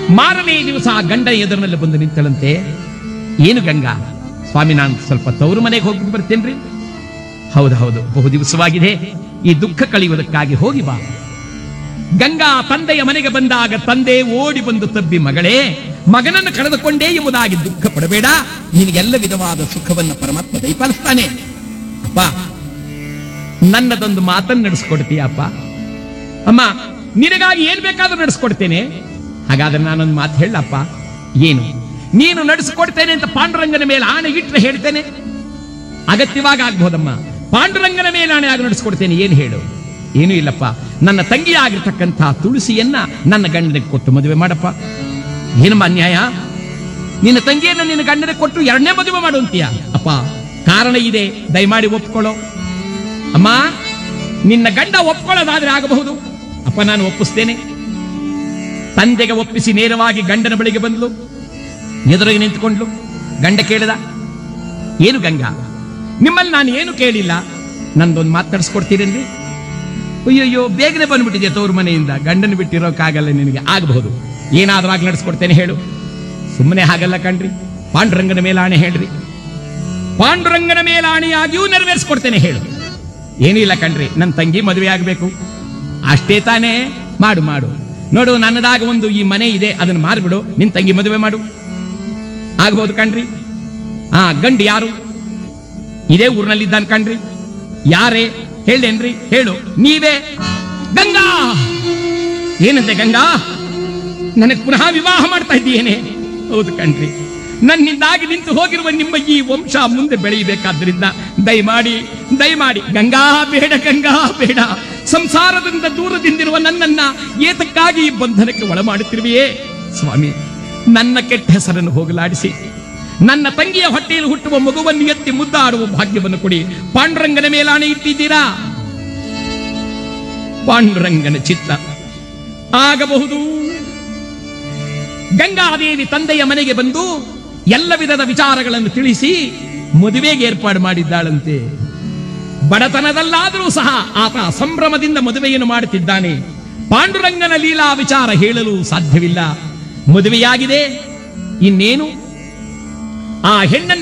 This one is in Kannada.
ಮಾರನೇ ದಿವಸ ಆ ಗಂಡ ಎದುರಿನಲ್ಲಿ ಬಂದು ನಿಂತಳಂತೆ ಏನು ಗಂಗಾ ಸ್ವಾಮಿ ನಾನು ಸ್ವಲ್ಪ ತವರು ಮನೆಗೆ ಹೋಗಿ ಬರ್ತೇನ್ರಿ ಹೌದು ಹೌದು ಬಹು ದಿವಸವಾಗಿದೆ ಈ ದುಃಖ ಕಳೆಯುವುದಕ್ಕಾಗಿ ಹೋಗಿ ಬಾ ಗಂಗಾ ತಂದೆಯ ಮನೆಗೆ ಬಂದಾಗ ತಂದೆ ಓಡಿ ಬಂದು ತಬ್ಬಿ ಮಗಳೇ ಮಗನನ್ನು ಕಳೆದುಕೊಂಡೇ ಎಂಬುದಾಗಿ ದುಃಖ ಪಡಬೇಡ ನಿನಗೆಲ್ಲ ವಿಧವಾದ ಸುಖವನ್ನು ಪರಮಾತ್ಮ ದಯಪಾಲಿಸ್ತಾನೆ ಅಪ್ಪ ನನ್ನದೊಂದು ಮಾತನ್ನು ನಡೆಸ್ಕೊಡ್ತೀಯ ಅಪ್ಪ ಅಮ್ಮ ನಿನಗಾಗಿ ಏನ್ ಬೇಕಾದ್ರೂ ನಡೆಸ್ಕೊಡ್ತೇನೆ ಹಾಗಾದ್ರೆ ನಾನೊಂದು ಮಾತು ಹೇಳಪ್ಪ ಏನು ನೀನು ನಡೆಸ್ಕೊಡ್ತೇನೆ ಅಂತ ಪಾಂಡುರಂಗನ ಮೇಲೆ ಆಣೆ ಇಟ್ರೆ ಹೇಳ್ತೇನೆ ಅಗತ್ಯವಾಗಿ ಆಗ್ಬೋದಮ್ಮ ಪಾಂಡುರಂಗನ ಮೇಲೆ ಆಣೆ ಆಗಿ ನಡೆಸ್ಕೊಡ್ತೇನೆ ಏನು ಹೇಳು ಏನೂ ಇಲ್ಲಪ್ಪ ನನ್ನ ತಂಗಿಯಾಗಿರ್ತಕ್ಕಂಥ ತುಳಸಿಯನ್ನ ನನ್ನ ಗಂಡನಿಗೆ ಕೊಟ್ಟು ಮದುವೆ ಮಾಡಪ್ಪ ಏನಮ್ಮ ಅನ್ಯಾಯ ನಿನ್ನ ತಂಗಿಯನ್ನ ನಿನ್ನ ಗಂಡನಿಗೆ ಕೊಟ್ಟು ಎರಡನೇ ಮದುವೆ ಮಾಡುವಂತೀಯ ಅಪ್ಪ ಕಾರಣ ಇದೆ ದಯಮಾಡಿ ಒಪ್ಕೊಳ್ಳೋ ಅಮ್ಮ ನಿನ್ನ ಗಂಡ ಒಪ್ಕೊಳ್ಳೋದಾದ್ರೆ ಆಗಬಹುದು ಅಪ್ಪ ನಾನು ಒಪ್ಪಿಸ್ತೇನೆ ತಂದೆಗೆ ಒಪ್ಪಿಸಿ ನೇರವಾಗಿ ಗಂಡನ ಬಳಿಗೆ ಬಂದ್ಲು ಎದುರಿಗೆ ನಿಂತುಕೊಂಡ್ಲು ಗಂಡ ಕೇಳಿದ ಏನು ಗಂಗಾ ನಿಮ್ಮಲ್ಲಿ ನಾನು ಏನು ಕೇಳಿಲ್ಲ ನಂದೊಂದು ಮಾತಾಡಿಸ್ಕೊಡ್ತೀರೇನ್ರಿ ಅಯ್ಯಯ್ಯೋ ಬೇಗನೆ ಬಂದ್ಬಿಟ್ಟಿದೆ ತವ್ರ ಮನೆಯಿಂದ ಗಂಡನ ಬಿಟ್ಟಿರೋಕ್ಕಾಗಲ್ಲ ನಿನಗೆ ಆಗಬಹುದು ಏನಾದ್ರೂ ಆಗಿ ನಡೆಸ್ಕೊಡ್ತೇನೆ ಹೇಳು ಸುಮ್ಮನೆ ಹಾಗಲ್ಲ ಕಣ್ರಿ ಪಾಂಡುರಂಗನ ಮೇಲಾಣೆ ಹೇಳ್ರಿ ಪಾಂಡುರಂಗನ ಮೇಲಾಣಿಯಾಗಿಯೂ ನೆರವೇರಿಸ್ಕೊಡ್ತೇನೆ ಹೇಳು ಏನೂ ಇಲ್ಲ ಕಣ್ರಿ ನನ್ನ ತಂಗಿ ಮದುವೆ ಆಗಬೇಕು ಅಷ್ಟೇ ತಾನೇ ಮಾಡು ಮಾಡು ನೋಡು ನನ್ನದಾಗ ಒಂದು ಈ ಮನೆ ಇದೆ ಅದನ್ನು ಮಾರ್ಬಿಡು ನಿನ್ ತಂಗಿ ಮದುವೆ ಮಾಡು ಆಗ್ಬೋದು ಕಣ್ರಿ ಆ ಗಂಡು ಯಾರು ಇದೇ ಊರಿನಲ್ಲಿದ್ದಾನೆ ಕಣ್ರಿ ಯಾರೇ ಹೇಳೇನ್ರಿ ಹೇಳು ನೀವೇ ಗಂಗಾ ಏನಂತೆ ಗಂಗಾ ನನಗೆ ಪುನಃ ವಿವಾಹ ಮಾಡ್ತಾ ಇದ್ದೀಯೇನೆ ಹೌದು ಕಣ್ರಿ ನನ್ನಿಂದಾಗಿ ನಿಂತು ಹೋಗಿರುವ ನಿಮ್ಮ ಈ ವಂಶ ಮುಂದೆ ಬೆಳೆಯಬೇಕಾದ್ರಿಂದ ದಯಮಾಡಿ ದಯಮಾಡಿ ಗಂಗಾ ಬೇಡ ಗಂಗಾ ಬೇಡ ಸಂಸಾರದಿಂದ ದೂರದಿಂದಿರುವ ನನ್ನನ್ನ ಏತಕ್ಕಾಗಿ ಈ ಬಂಧನಕ್ಕೆ ಒಳ ಮಾಡುತ್ತಿರುವೆಯೇ ಸ್ವಾಮಿ ನನ್ನ ಕೆಟ್ಟ ಹೆಸರನ್ನು ಹೋಗಲಾಡಿಸಿ ನನ್ನ ತಂಗಿಯ ಹೊಟ್ಟೆಯಲ್ಲಿ ಹುಟ್ಟುವ ಮಗುವನ್ನು ಎತ್ತಿ ಮುದ್ದಾಡುವ ಭಾಗ್ಯವನ್ನು ಕೊಡಿ ಪಾಂಡುರಂಗನ ಮೇಲಾಣೆ ಇಟ್ಟಿದ್ದೀರಾ ಪಾಂಡುರಂಗನ ಚಿತ್ತ ಆಗಬಹುದು ಗಂಗಾದೇವಿ ತಂದೆಯ ಮನೆಗೆ ಬಂದು ಎಲ್ಲ ವಿಧದ ವಿಚಾರಗಳನ್ನು ತಿಳಿಸಿ ಮದುವೆಗೆ ಏರ್ಪಾಡು ಮಾಡಿದ್ದಾಳಂತೆ ಬಡತನದಲ್ಲಾದರೂ ಸಹ ಆತ ಸಂಭ್ರಮದಿಂದ ಮದುವೆಯನ್ನು ಮಾಡುತ್ತಿದ್ದಾನೆ ಪಾಂಡುರಂಗನ ಲೀಲಾ ವಿಚಾರ ಹೇಳಲು ಸಾಧ್ಯವಿಲ್ಲ ಮದುವೆಯಾಗಿದೆ ಇನ್ನೇನು ಆ ಹೆಣ್ಣನ್ನು